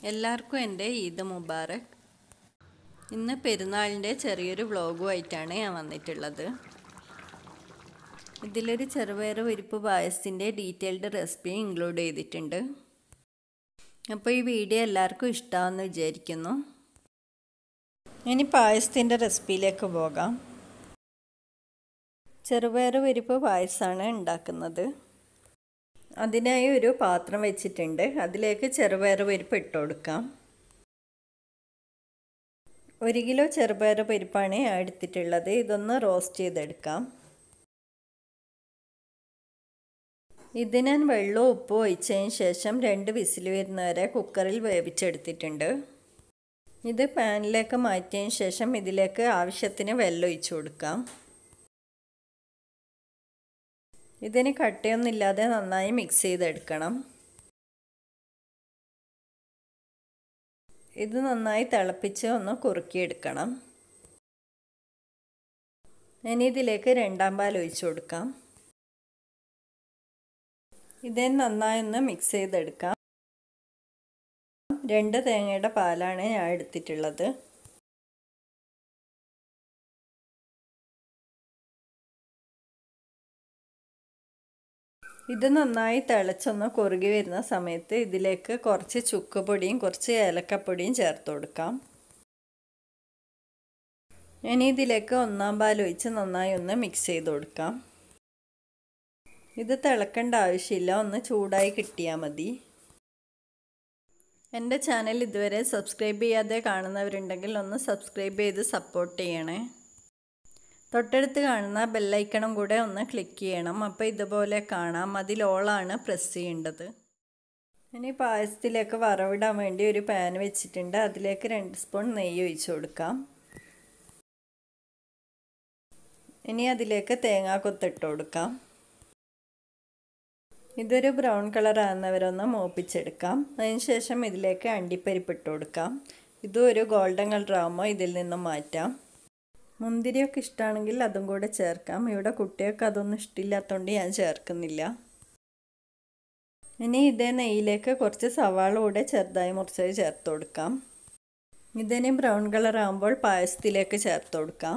എല്ലാവർക്കും എൻ്റെ ഈദ് മുബാറക് ഇന്ന് പെരുന്നാളിൻ്റെ ചെറിയൊരു വ്ളോഗുമായിട്ടാണ് ഞാൻ വന്നിട്ടുള്ളത് ഇതിലൊരു ചെറുപയർ പരിപ്പ് പായസത്തിൻ്റെ ഡീറ്റെയിൽഡ് റെസിപ്പി ഇൻക്ലൂഡ് ചെയ്തിട്ടുണ്ട് അപ്പോൾ ഈ വീഡിയോ എല്ലാവർക്കും ഇഷ്ടമാണെന്ന് വിചാരിക്കുന്നു ഇനി പായസത്തിൻ്റെ റെസിപ്പിയിലേക്ക് പോകാം ചെറുപയർ പരിപ്പ് പായസമാണ് ഉണ്ടാക്കുന്നത് അതിനായി ഒരു പാത്രം വെച്ചിട്ടുണ്ട് അതിലേക്ക് ചെറുപയർ പരിപ്പ് ഇട്ട് കൊടുക്കാം ഒരു കിലോ ചെറുപയർ പരിപ്പാണ് ഞാൻ എടുത്തിട്ടുള്ളത് ഇതൊന്ന് റോസ്റ്റ് ചെയ്തെടുക്കാം ഇത് ഞാൻ വെള്ളവും ഉപ്പും ഒഴിച്ചതിന് ശേഷം രണ്ട് വിസിൽ വരുന്നവരെ കുക്കറിൽ വേവിച്ചെടുത്തിട്ടുണ്ട് ഇത് പാനിലേക്ക് മാറ്റിയതിന് ശേഷം ഇതിലേക്ക് ആവശ്യത്തിന് വെള്ളം ഒഴിച്ചു കൊടുക്കാം ഇതിന് കട്ടയൊന്നുമില്ലാതെ നന്നായി മിക്സ് ചെയ്തെടുക്കണം ഇത് നന്നായി തിളപ്പിച്ച് ഒന്ന് കുറുക്കിയെടുക്കണം ഇനി ഇതിലേക്ക് രണ്ടാം പാൽ ഒഴിച്ചു കൊടുക്കാം ഇത് നന്നായി ഒന്ന് മിക്സ് ചെയ്തെടുക്കാം രണ്ട് തേങ്ങയുടെ പാലാണ് ഞാൻ എടുത്തിട്ടുള്ളത് ഇത് നന്നായി തിളച്ചൊന്ന് കുറുകി വരുന്ന സമയത്ത് ഇതിലേക്ക് കുറച്ച് ചുക്ക് പൊടിയും കുറച്ച് ഏലക്കപ്പൊടിയും ചേർത്ത് കൊടുക്കാം ഇനി ഇതിലേക്ക് ഒന്നാം പാൽ ഒഴിച്ച് നന്നായി ഒന്ന് മിക്സ് ചെയ്ത് കൊടുക്കാം ഇത് തിളക്കേണ്ട ആവശ്യമില്ല ഒന്ന് ചൂടായി കിട്ടിയാൽ മതി എൻ്റെ ചാനൽ ഇതുവരെ സബ്സ്ക്രൈബ് ചെയ്യാതെ കാണുന്നവരുണ്ടെങ്കിൽ ഒന്ന് സബ്സ്ക്രൈബ് ചെയ്ത് സപ്പോർട്ട് ചെയ്യണേ തൊട്ടടുത്ത് കാണുന്ന ബെല്ലൈക്കണം കൂടെ ഒന്ന് ക്ലിക്ക് ചെയ്യണം അപ്പോൾ ഇതുപോലെ കാണാം അതിൽ ഓളാണ് പ്രസ് ചെയ്യേണ്ടത് ഇനി പായസത്തിലേക്ക് വറവിടാൻ വേണ്ടി ഒരു പാൻ വെച്ചിട്ടുണ്ട് അതിലേക്ക് രണ്ട് സ്പൂൺ നെയ്യ് ഒഴിച്ചു കൊടുക്കാം ഇനി അതിലേക്ക് തേങ്ങാക്കൊത്തിട്ട് കൊടുക്കാം ഇതൊരു ബ്രൗൺ കളർ ആകുന്നവരൊന്ന് മൂപ്പിച്ചെടുക്കാം അതിനുശേഷം ഇതിലേക്ക് അണ്ടിപ്പരിപ്പ് ഇട്ട് കൊടുക്കാം ഇതും ഒരു ഗോൾഡൻ കളർ ആകുമ്പോൾ ഇതിൽ നിന്നും മാറ്റാം മുന്തിരിയൊക്കെ ഇഷ്ടമാണെങ്കിൽ അതും കൂടെ ചേർക്കാം ഇവിടെ കുട്ടികൾക്ക് അതൊന്നും ഇഷ്ടമില്ലാത്തതുകൊണ്ട് ഞാൻ ചേർക്കുന്നില്ല ഇനി ഇതേ നെയ്യിലേക്ക് കുറച്ച് സവാള കൂടെ ചെറുതായി മുറിച്ചത് ചേർത്ത് കൊടുക്കാം ഇതിന് ബ്രൗൺ കളർ ആകുമ്പോൾ പായസത്തിലേക്ക് ചേർത്ത് കൊടുക്കാം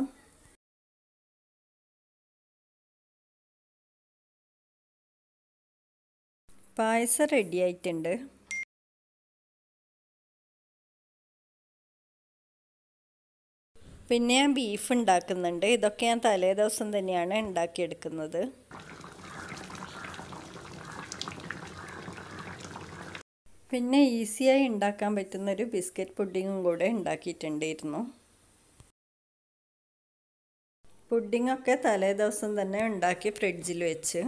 പായസം റെഡി ആയിട്ടുണ്ട് പിന്നെ ഞാൻ ബീഫ് ഉണ്ടാക്കുന്നുണ്ട് ഇതൊക്കെ ഞാൻ തലേ ദിവസം തന്നെയാണ് ഉണ്ടാക്കിയെടുക്കുന്നത് പിന്നെ ഈസിയായി ഉണ്ടാക്കാൻ പറ്റുന്ന ഒരു ബിസ്ക്കറ്റ് പുഡിങ്ങും കൂടെ ഉണ്ടാക്കിയിട്ടുണ്ടായിരുന്നു പുഡിങ്ങൊക്കെ തലേ ദിവസം തന്നെ ഉണ്ടാക്കി ഫ്രിഡ്ജിൽ വെച്ച്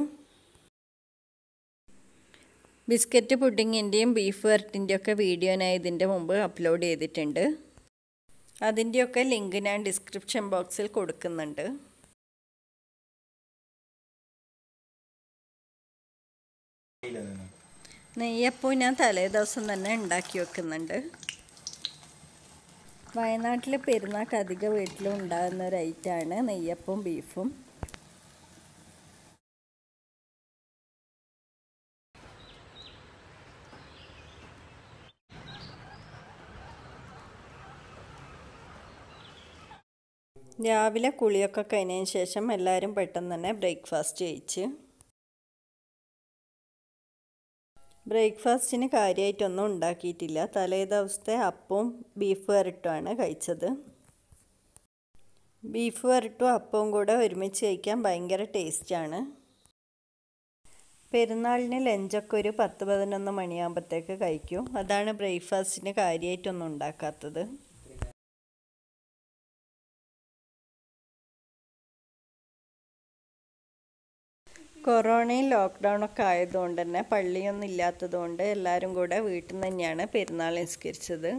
ബിസ്ക്കറ്റ് പുഡിങ്ങിൻ്റെയും ബീഫ് വരട്ടിൻ്റെയൊക്കെ വീഡിയോ ഞാൻ ഇതിൻ്റെ മുമ്പ് അപ്ലോഡ് ചെയ്തിട്ടുണ്ട് അതിൻ്റെയൊക്കെ ലിങ്ക് ഞാൻ ഡിസ്ക്രിപ്ഷൻ ബോക്സിൽ കൊടുക്കുന്നുണ്ട് നെയ്യപ്പൂ ഞാൻ തലേ ദിവസം തന്നെ ഉണ്ടാക്കി വെക്കുന്നുണ്ട് വയനാട്ടിൽ പെരുന്നാൾക്ക് അധിക വീട്ടിലും ഉണ്ടാകുന്ന ഒരു ഐറ്റമാണ് നെയ്യപ്പവും ബീഫും രാവിലെ കുളിയൊക്കെ കഴിഞ്ഞതിന് ശേഷം എല്ലാവരും പെട്ടെന്ന് തന്നെ ബ്രേക്ക്ഫാസ്റ്റ് കഴിച്ച് ബ്രേക്ക്ഫാസ്റ്റിന് കാര്യമായിട്ടൊന്നും ഉണ്ടാക്കിയിട്ടില്ല തലേ ദിവസത്തെ അപ്പവും ബീഫ് വരട്ടുമാണ് കഴിച്ചത് ബീഫ് വരട്ടും അപ്പവും കൂടെ ഒരുമിച്ച് കഴിക്കാൻ ഭയങ്കര ടേസ്റ്റാണ് പെരുന്നാളിന് ലഞ്ചൊക്കെ ഒരു പത്ത് പതിനൊന്ന് മണിയാകുമ്പോഴത്തേക്ക് കഴിക്കും അതാണ് ബ്രേക്ക്ഫാസ്റ്റിന് കാര്യമായിട്ടൊന്നും ഉണ്ടാക്കാത്തത് കൊറോണയും ലോക്ക്ഡൗണൊക്കെ ആയതുകൊണ്ട് തന്നെ പള്ളിയൊന്നും ഇല്ലാത്തതുകൊണ്ട് എല്ലാവരും കൂടെ വീട്ടിൽ നിന്ന് തന്നെയാണ് പെരുന്നാൾ നിസ്കരിച്ചത്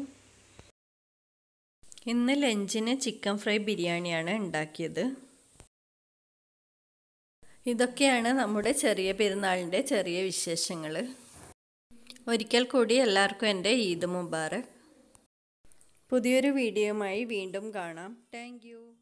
ഇന്ന് ലഞ്ചിന് ചിക്കൻ ഫ്രൈ ബിരിയാണിയാണ് ഉണ്ടാക്കിയത് ഇതൊക്കെയാണ് നമ്മുടെ ചെറിയ പെരുന്നാളിൻ്റെ ചെറിയ വിശേഷങ്ങൾ ഒരിക്കൽ കൂടി എല്ലാവർക്കും എൻ്റെ ഈദ് മുബാറക് പുതിയൊരു വീഡിയോയുമായി വീണ്ടും കാണാം താങ്ക്